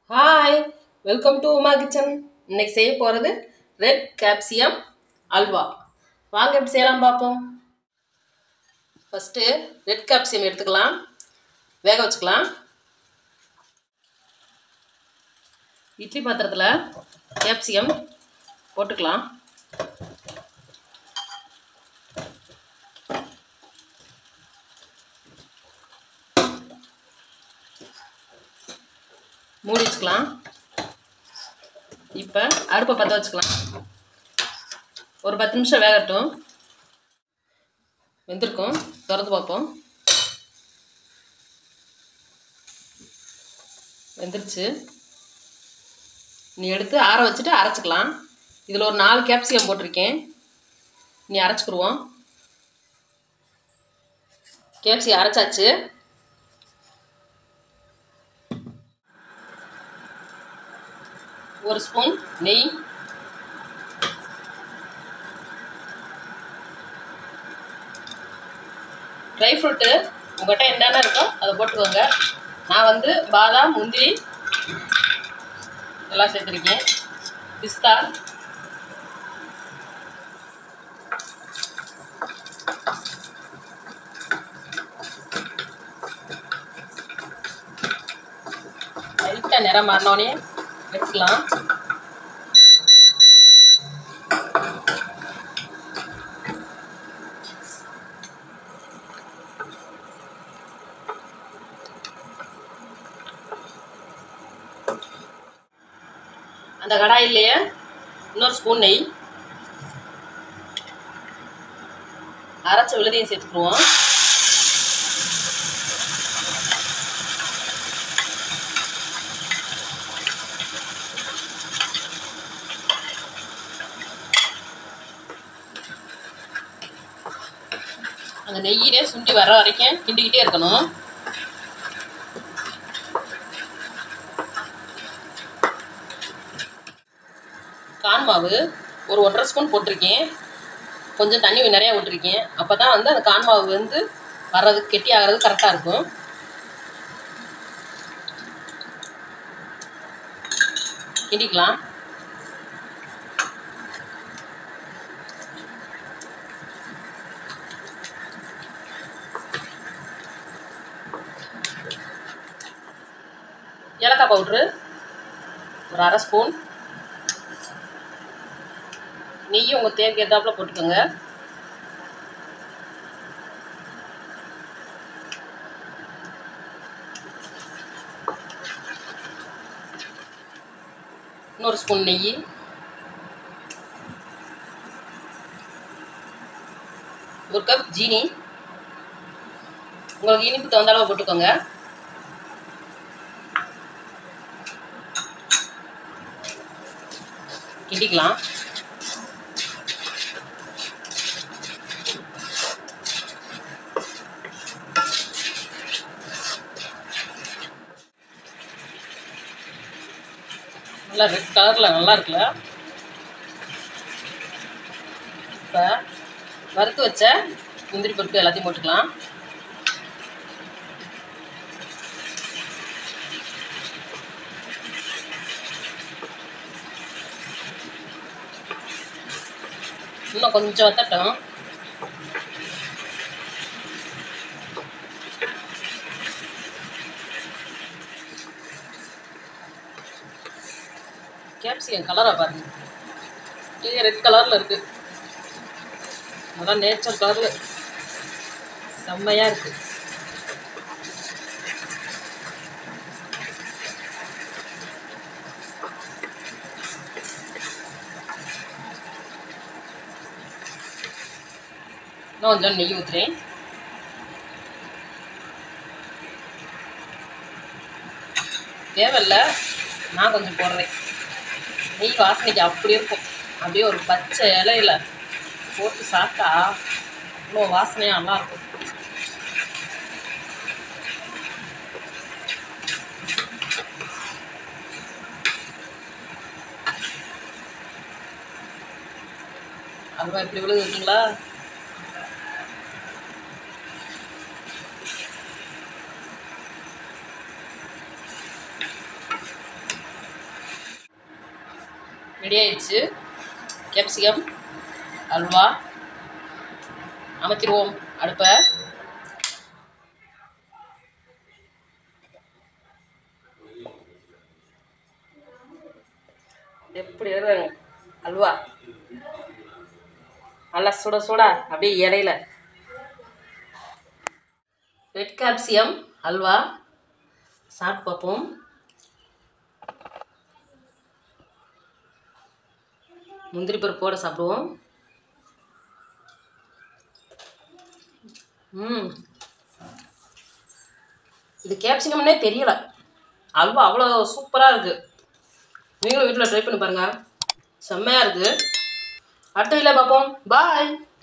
hi welcome to Uma kitchen இன்னைக்கு செய்ய போகிறது ரெட் கேப்சியம் அல்வா வாங்க எப்படி செய்யலாம் பார்ப்போம் ஃபஸ்ட்டு ரெட் கேப்சியம் எடுத்துக்கலாம் வேக வச்சுக்கலாம் இட்லி பாத்திரத்தில் கேப்சியம் போட்டுக்கலாம் மூடி வச்சுக்கலாம் இப்போ அடுப்பை பற்ற வச்சுக்கலாம் ஒரு பத்து நிமிஷம் வேகட்டும் வெந்திருக்கும் திறந்து பார்ப்போம் வெந்துருச்சு நீ எடுத்து ஆற வச்சுட்டு அரைச்சிக்கலாம் இதில் ஒரு நாலு கேப்சிகம் போட்டிருக்கேன் நீ அரைச்சிக்கிடுவோம் கேப்சிகம் அரைச்சாச்சு ஒரு ஸ்பூன் நெய் ட்ரை ஃப்ரூட்டு உங்கள்கிட்ட என்னென்ன இருக்கோ அதை போட்டுக்கோங்க நான் வந்து பாதாம் முந்திரி எல்லாம் சேர்த்துருக்கேன் பிஸ்தா லைட்டாக நிறம் மாறினோடனே எடுத்துக்கலாம் அந்த கடாயிலேயே இன்னொரு ஸ்பூன் நெய் அரைச்ச விழுதியும் சேர்த்துக்குருவோம் அந்த நெய்யிலே சுண்டி வர வரைக்கும் கிண்டிக்கிட்டே இருக்கணும் கான் மாவு ஒரு ஒன்றரை ஸ்பூன் போட்டிருக்கேன் கொஞ்சம் தண்ணி நிறையா விட்டுருக்கேன் அப்போ தான் வந்து அந்த கான் மாவு வந்து வர்றதுக்கு கெட்டி ஆகிறது கரெக்டாக இருக்கும் கிண்டிக்கலாம் ஏலக்காய் பவுட்ரு ஒரு அரை ஸ்பூன் நெய் உங்கள் தேவைக்கு ஏற்றாப்புல போட்டுக்கோங்க இன்னொரு ஸ்பூன் நெய் ஒரு கப் ஜீனி உங்களுக்கு இனிப்பு தகுந்த அளவு போட்டுக்கோங்க கிண்டிக்கலாம் நல்லா ரெட் கலரில் நல்லா இருக்குல்ல இப்போ வறுத்து வச்ச முந்திரி பருப்பு எல்லாத்தையும் போட்டுக்கலாம் இன்னும் கொஞ்சம் வத்தட்டும் கேப்சிகம் கலராக பாருங்க இது ரெட் கலரில் இருக்கு அதான் நேச்சர் கலரில் செம்மையாக இருக்கு இன்னும் கொஞ்சம் நெய் ஊற்றுறேன் தேவையில்ல நான் கொஞ்சம் போடுறேன் நெய் வாசனைக்கு அப்படி இருக்கும் அப்படியே ஒரு பச்சை இலையில போட்டு சாப்பிட்டா அவ்வளோ வாசனையாக நல்லா இருக்கும் அல்வா எப்படி விழுகுதுங்களா ரெடி ஆயிடுச்சு கேப்சிகம் அல்வா அமைச்சிருவோம் அடுப்பை எப்படி வருதுங்க அல்வா நல்லா சுட சுட அப்படியே இலையில ரெட் காப்சியம் அல்வா சாப்பிட்டு பார்ப்போம் முந்திரி பருப்போட சாப்பிடுவோம் ம் இது கேப்சிகம்னே தெரியல அல்வா அவ்வளோ சூப்பராக இருக்குது நீங்களும் வீட்டில் ட்ரை பண்ணி பாருங்கள் செம்மையாக இருக்குது அடுத்த வீடியோவில் பார்ப்போம் பாய்